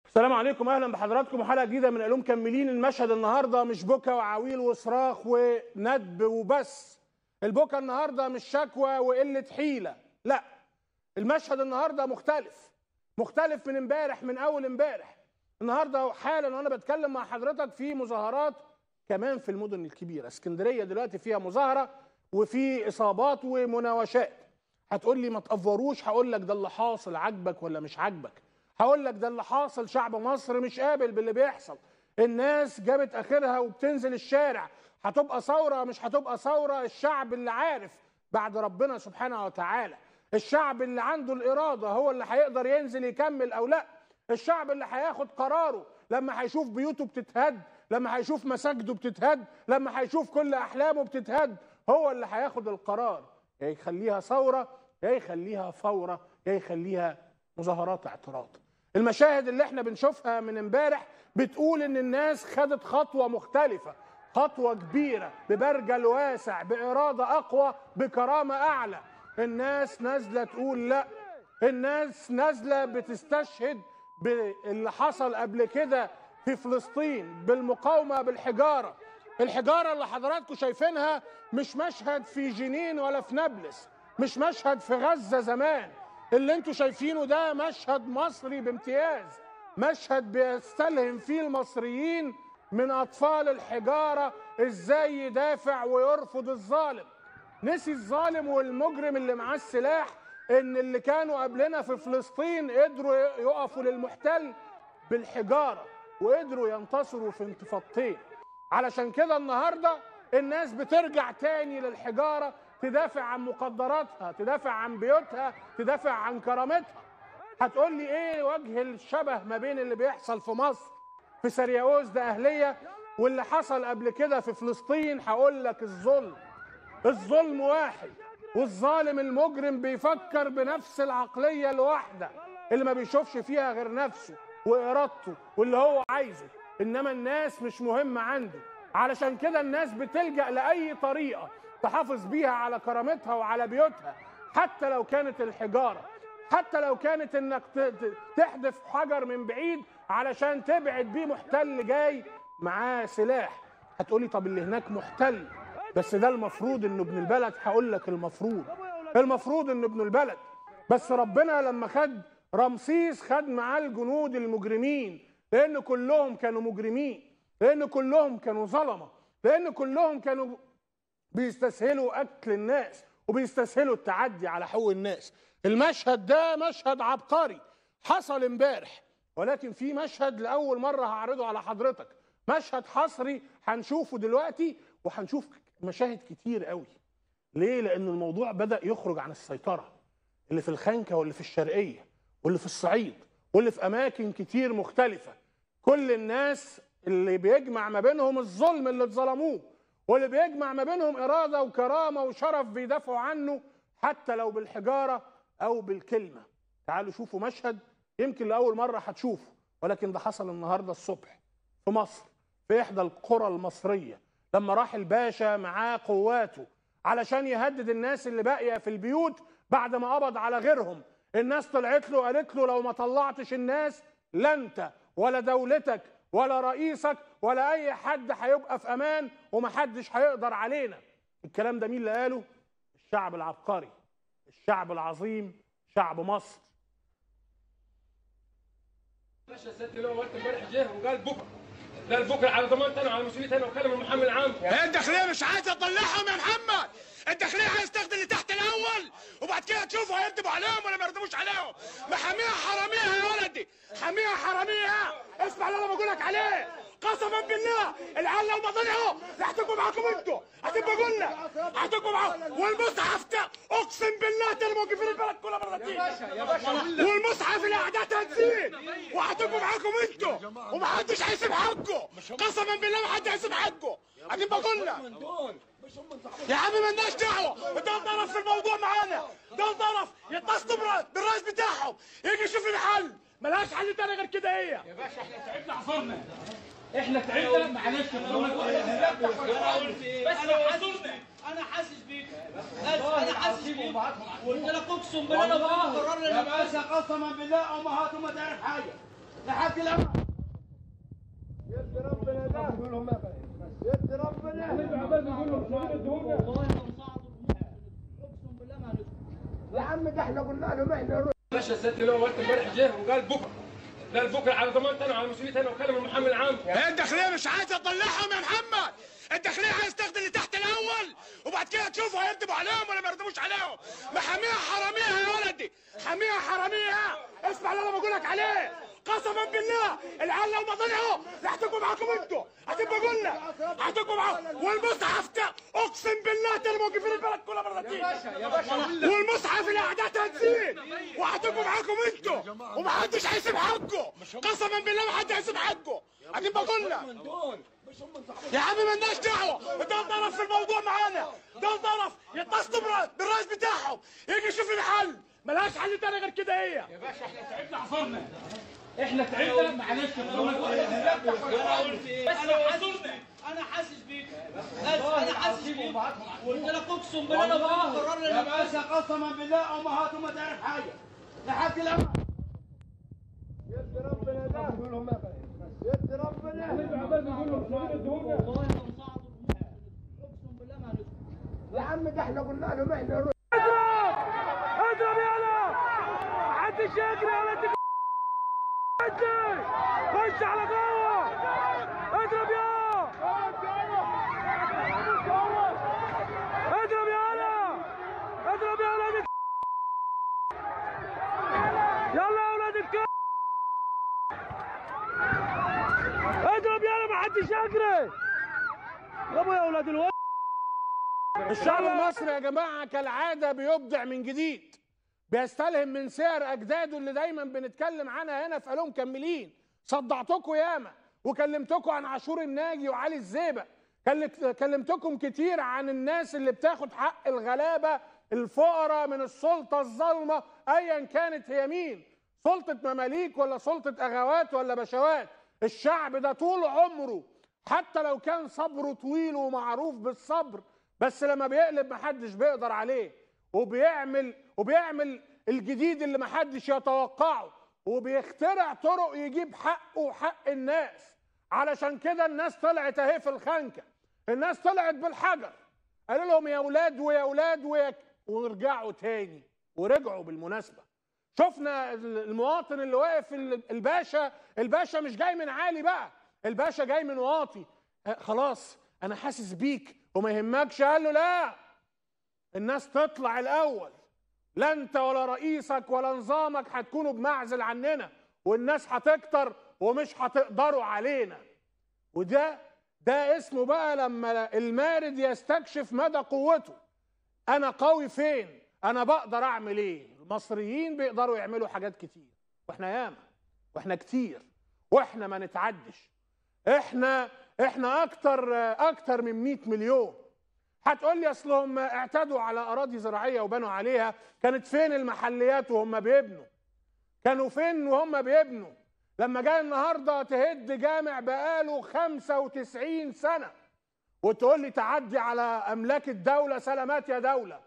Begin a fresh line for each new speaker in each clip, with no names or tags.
السلام عليكم اهلا بحضراتكم وحلقه جديده من علوم كملين المشهد النهارده مش بكا وعويل وصراخ وندب وبس البكا النهارده مش شكوى وقله حيله لا المشهد النهارده مختلف مختلف من امبارح من اول امبارح النهارده حالا وانا بتكلم مع حضرتك في مظاهرات كمان في المدن الكبيره اسكندريه دلوقتي فيها مظاهره وفي اصابات ومناوشات هتقول لي ما تقفروش هقول لك ده اللي حاصل عاجبك ولا مش عاجبك هقول لك ده اللي حاصل شعب مصر مش قابل باللي بيحصل الناس جابت اخرها وبتنزل الشارع هتبقى ثوره مش هتبقى ثوره الشعب اللي عارف بعد ربنا سبحانه وتعالى الشعب اللي عنده الاراده هو اللي هيقدر ينزل يكمل او لا الشعب اللي هياخد قراره لما هيشوف بيوته بتتهد لما هيشوف مساجده بتتهد لما هيشوف كل احلامه بتتهد هو اللي هياخد القرار يا يخليها ثوره يا يخليها فوره يا يخليها مظاهرات اعتراض المشاهد اللي احنا بنشوفها من امبارح بتقول ان الناس خدت خطوه مختلفه خطوه كبيره ببرجل واسع باراده اقوى بكرامه اعلى الناس نازله تقول لا الناس نازله بتستشهد باللي حصل قبل كده في فلسطين بالمقاومه بالحجاره الحجاره اللي حضراتكم شايفينها مش مشهد في جنين ولا في نابلس مش مشهد في غزه زمان اللي انتوا شايفينه ده مشهد مصري بامتياز مشهد بيستلهم فيه المصريين من اطفال الحجاره ازاي يدافع ويرفض الظالم نسي الظالم والمجرم اللي معاه السلاح ان اللي كانوا قبلنا في فلسطين قدروا يقفوا للمحتل بالحجاره وقدروا ينتصروا في انتفاضتين علشان كده النهارده الناس بترجع تاني للحجاره تدافع عن مقدراتها تدافع عن بيوتها تدافع عن كرامتها هتقول لي ايه وجه الشبه ما بين اللي بيحصل في مصر في سرياوز ده اهليه واللي حصل قبل كده في فلسطين هقول لك الظلم الظلم واحد والظالم المجرم بيفكر بنفس العقليه الواحده اللي ما بيشوفش فيها غير نفسه وارادته واللي هو عايزه انما الناس مش مهمه عنده علشان كده الناس بتلجا لاي طريقه تحافظ بيها على كرامتها وعلى بيوتها حتى لو كانت الحجاره حتى لو كانت انك تحدف حجر من بعيد علشان تبعد بيه محتل جاي معاه سلاح هتقولي طب اللي هناك محتل بس ده المفروض انه ابن البلد هقول لك المفروض المفروض انه ابن البلد بس ربنا لما خد رمسيس خد معاه الجنود المجرمين لان كلهم كانوا مجرمين لان كلهم كانوا ظلمه لان كلهم كانوا بيستسهلوا قتل الناس وبيستسهلوا التعدي على حقوق الناس المشهد ده مشهد عبقري حصل امبارح ولكن في مشهد لاول مره هعرضه على حضرتك مشهد حصري هنشوفه دلوقتي وهنشوف مشاهد كتير قوي ليه لان الموضوع بدا يخرج عن السيطره اللي في الخنكه واللي في الشرقيه واللي في الصعيد واللي في اماكن كتير مختلفه كل الناس اللي بيجمع ما بينهم الظلم اللي اتظلموه واللي بيجمع ما بينهم اراده وكرامه وشرف بيدافعوا عنه حتى لو بالحجاره او بالكلمه تعالوا شوفوا مشهد يمكن لاول مره هتشوفه ولكن ده حصل النهارده الصبح في مصر في احدى القرى المصريه لما راح الباشا معاه قواته علشان يهدد الناس اللي باقيه في البيوت بعد ما قبض على غيرهم الناس طلعت له قالت له لو ما طلعتش الناس لا انت ولا دولتك ولا رئيسك ولا اي حد هيبقى في امان ومحدش هيقدر علينا الكلام ده مين اللي قاله الشعب العبقري الشعب العظيم شعب مصر
باشا سيادة اللي هو وقت امبارح جه وقال بكره قال بكره على ضمانتي انا وعلى مسؤوليتي انا وكلم المحامي العام
الداخليه مش عايزه تطلعهم يا محمد الداخليه عايز تاخد اللي تحت الاول وبعد كده تشوفوا هيردموا عليهم ولا ما يردموش عليهم محاميها حراميها يا ولدي حاميها حراميها اسمع اللي انا بقول لك عليه قسما بالله العيال لو ما طلعوا هتبقوا معاكم انتوا هتبقوا قلنا هتبقوا معاكم والمصحف ده اقسم بالله ده الموقفين البلد كلها مرتين والمصحف الاعداد هتزيد وهتبقوا معاكم انتوا ومحدش هيسيب حقه قسما بالله ما حد هيسيب حقه هتبقى قلنا يا عم مالناش دعوه ده طرف في الموضوع معانا ده طرف يتصلوا بالر- بالرئيس بتاعهم يجي يشوف لي حل ملهاش حل تاني غير كده هي
يا باشا احنا تعبنا عصرنا احنا تعبنا معلش بس عصرنا
انا حاسس بيك انا حاسس بيك قلت لك اقسم بالله لو كنت قررنا
يا باشا قسما بالله امهاتهم ما تعرف حاجه
لحد الان والله لو صعدوا اقسم بالله ما هنسكت
يا عم ده احنا قلنا لهم احنا نروح
ماشي الست اللي هو وقت امبارح جه وقال بكره قال بكره على ضمانتي انا وعلى مسؤوليتي انا وكلم المحامي العام
الداخليه مش عايزه تطلعهم يا محمد الداخليه عايز تاخد اللي تحت الاول وبعد كده تشوفوا هيردموا عليهم ولا ما يردموش عليهم محاميها حراميها يا ولدي حاميها حراميها اسمع اللي انا بقول لك عليه قسما بالله العيال لو ما طلعوا رح تبقوا معاكم انتوا هتبقى قلنا هتبقوا معاكم والمصحف ده اقسم بالله تاني موقفين البلد كلها مرتين والمصحف الاعداد هتزيد وهتبقوا معاكم انتوا ومحدش هيسيب حقه قسما بالله ما حد هيسيب حقه هتبقى قلنا يا عم مالناش دعوه ده طرف في الموضوع معانا ده طرف يتصلوا بالر- بالرئيس بتاعهم يجي يشوف لنا حل ملهاش حل تاني غير كده هي
احنا تعبنا معلش
انا حاسس انا حاسس بيك انا حاسس بيك قلت لك اقسم بالله لو كان قررنا
يا باشا قسما بالله امهاتهم ما تعرف حاجه لحد الان يد ربنا ده يد ربنا
والله لو صعدوا اقسم بالله ما هنسكت
يا عم ده احنا قلنا لهم احنا نروح
اضرب يلا محدش يجري ولا تجري خش على جوه اضرب يا اضرب يلا اضرب يا ولاد الك- يلا يا ولاد الك اضرب يلا محدش يجري اضربوا يا ولاد الواد
الشعب المصري يا جماعه كالعاده بيبدع من جديد بيستلهم من سير اجداده اللي دايما بنتكلم عنها هنا في قالوا مكملين صدعتكم ياما وكلمتكم عن عاشور الناجي وعلي الزيبق كل- كلمتكم كتير عن الناس اللي بتاخد حق الغلابه الفقراء من السلطه الظالمه ايا كانت هي مين سلطه مماليك ولا سلطه اغوات ولا بشوات الشعب ده طول عمره حتى لو كان صبره طويل ومعروف بالصبر بس لما بيقلب محدش بيقدر عليه وبيعمل وبيعمل الجديد اللي محدش يتوقعه وبيخترع طرق يجيب حقه وحق الناس علشان كده الناس طلعت اهي في الخنكه الناس طلعت بالحجر قالوا لهم يا اولاد ويا اولاد ويا ورجعوا تاني ورجعوا بالمناسبه شفنا المواطن اللي واقف ال- الباشا الباشا مش جاي من عالي بقى الباشا جاي من واطي آه، خلاص انا حاسس بيك وما يهمكش قال له لا الناس تطلع الاول لا انت ولا رئيسك ولا نظامك هتكونوا بمعزل عننا والناس هتكتر ومش هتقدروا علينا وده ده اسمه بقى لما المارد يستكشف مدى قوته انا قوي فين انا بقدر اعمل ايه المصريين بيقدروا يعملوا حاجات كتير واحنا ياما واحنا كتير واحنا ما نتعدش احنا احنا اكتر اكتر من 100 مليون هتقول لي اصلهم اعتدوا على اراضي زراعيه وبنوا عليها كانت فين المحليات وهم بيبنوا كانوا فين وهم بيبنوا لما جاي النهارده تهد جامع بقاله 95 سنه وتقول لي تعدي على املاك الدوله سلامات يا دوله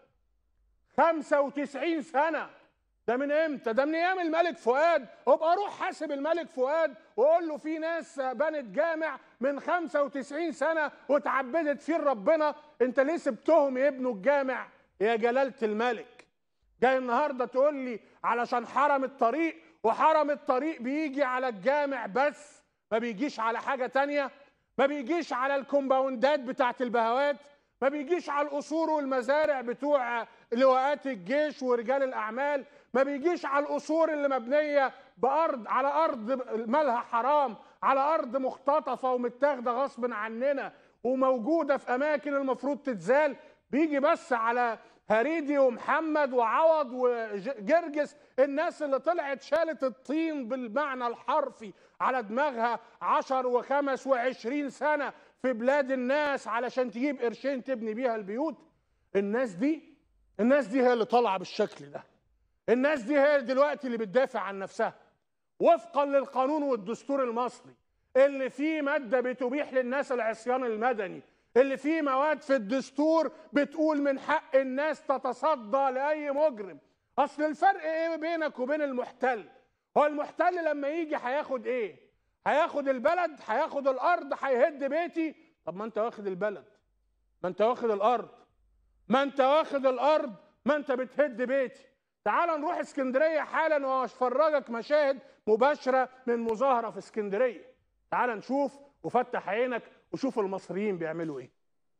95 سنه ده من امتى؟ ده من ايام الملك فؤاد، ابقى روح حاسب الملك فؤاد وقول له في ناس بنت جامع من 95 سنه وتعبدت فيه ربنا، انت ليه سبتهم يبنوا الجامع يا جلاله الملك؟ جاي النهارده تقول لي علشان حرم الطريق وحرم الطريق بيجي على الجامع بس ما بيجيش على حاجه تانية ما بيجيش على الكومباوندات بتاعت البهوات ما بيجيش على القصور والمزارع بتوع لواءات الجيش ورجال الاعمال ما بيجيش على القصور اللي مبنيه بارض على ارض مالها حرام على ارض مختطفه ومتاخده غصب عننا وموجوده في اماكن المفروض تتزال بيجي بس على هريدي ومحمد وعوض وجرجس الناس اللي طلعت شالت الطين بالمعنى الحرفي على دماغها عشر وخمس وعشرين سنة في بلاد الناس علشان تجيب قرشين تبني بيها البيوت الناس دي الناس دي هي اللي طالعة بالشكل ده الناس دي هي دلوقتي اللي بتدافع عن نفسها وفقا للقانون والدستور المصري اللي فيه مادة بتبيح للناس العصيان المدني اللي فيه مواد في الدستور بتقول من حق الناس تتصدى لأي مجرم أصل الفرق إيه بينك وبين المحتل هو المحتل لما يجي هياخد ايه هياخد البلد هياخد الارض هيهد بيتي طب ما انت واخد البلد ما انت واخد الارض ما انت واخد الارض ما انت بتهد بيتي تعال نروح اسكندريه حالا واشفرجك مشاهد مباشره من مظاهره في اسكندريه تعال نشوف وفتح عينك وشوف المصريين بيعملوا ايه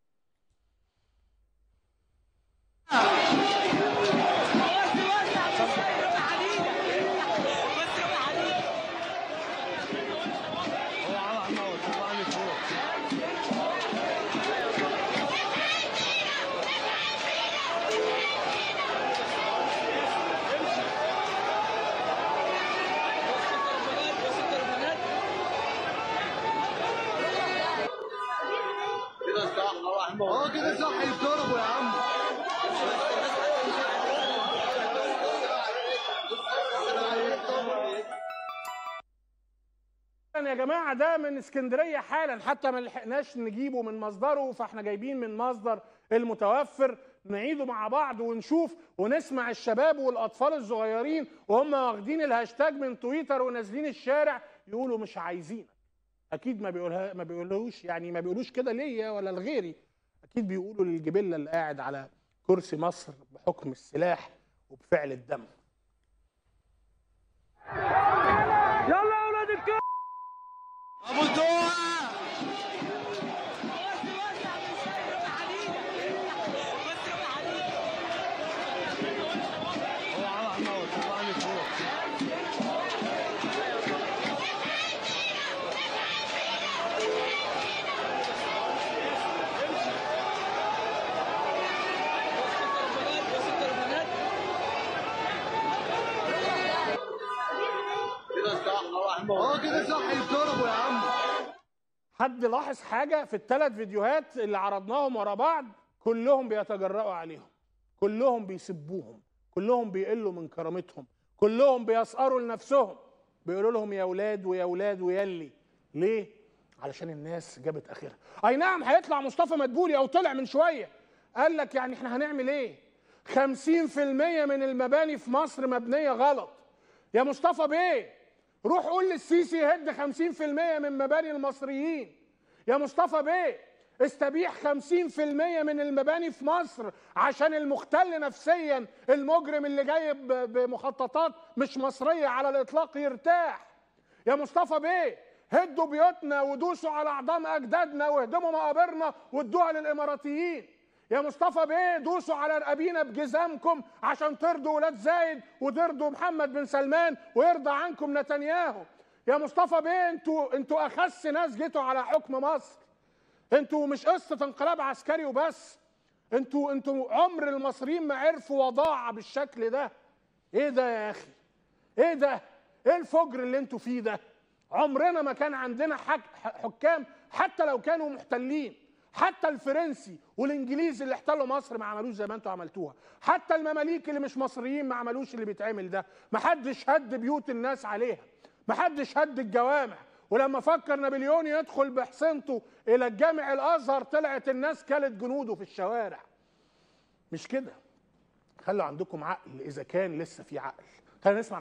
اه كده صح يتضربوا يا عم
يا جماعه ده من اسكندريه حالا حتى ما لحقناش نجيبه من مصدره فاحنا جايبين من مصدر المتوفر نعيده مع بعض ونشوف ونسمع الشباب والاطفال الصغيرين وهم واخدين الهاشتاج من تويتر ونازلين الشارع يقولوا مش عايزينك اكيد ما بيقولها ما بيقولوش يعني ما بيقولوش كده ليا ولا لغيري اكيد بيقولوا للجبله اللي قاعد على كرسي مصر بحكم السلاح وبفعل الدم
يلا يا اولاد الكلب
ابو الدعاء اه كده صح يتضربوا يا عم
حد لاحظ حاجه في الثلاث فيديوهات اللي عرضناهم ورا بعض كلهم بيتجرأوا عليهم كلهم بيسبوهم كلهم بيقلوا من كرامتهم كلهم بيسقروا لنفسهم بيقولوا لهم يا اولاد ويا اولاد ويلي ليه علشان الناس جابت اخرها اي نعم هيطلع مصطفى مدبولي او طلع من شويه قال لك يعني احنا هنعمل ايه 50% من المباني في مصر مبنيه غلط يا مصطفى بيه روح قول للسيسي يهد 50% من مباني المصريين يا مصطفى بيه استبيح 50% من المباني في مصر عشان المختل نفسيا المجرم اللي جاي ب- بمخططات مش مصرية على الإطلاق يرتاح يا مصطفى بيه هدوا بيوتنا ودوسوا على أعظام أجدادنا واهدموا مقابرنا وادوها للإماراتيين يا مصطفى بيه دوسوا على رقابينا بجزامكم عشان ترضوا ولاد زايد وترضوا محمد بن سلمان ويرضى عنكم نتنياهو يا مصطفى بيه انتوا انتوا اخس ناس جيتوا على حكم مصر انتوا مش قصه انقلاب عسكري وبس انتوا انتوا عمر المصريين ما عرفوا وضاعه بالشكل ده ايه ده يا اخي ايه ده ايه الفجر اللي انتوا فيه ده عمرنا ما كان عندنا حك حكام حتى لو كانوا محتلين حتى الفرنسي والانجليزي اللي احتلوا مصر ما عملوش زي ما انتوا عملتوها حتى المماليك اللي مش مصريين ما عملوش اللي بيتعمل ده ما حدش هد بيوت الناس عليها ما حدش هد الجوامع ولما فكر نابليون يدخل بحصنته الى الجامع الازهر طلعت الناس كلت جنوده في الشوارع مش كده خلوا عندكم عقل اذا كان لسه في عقل خلينا نسمع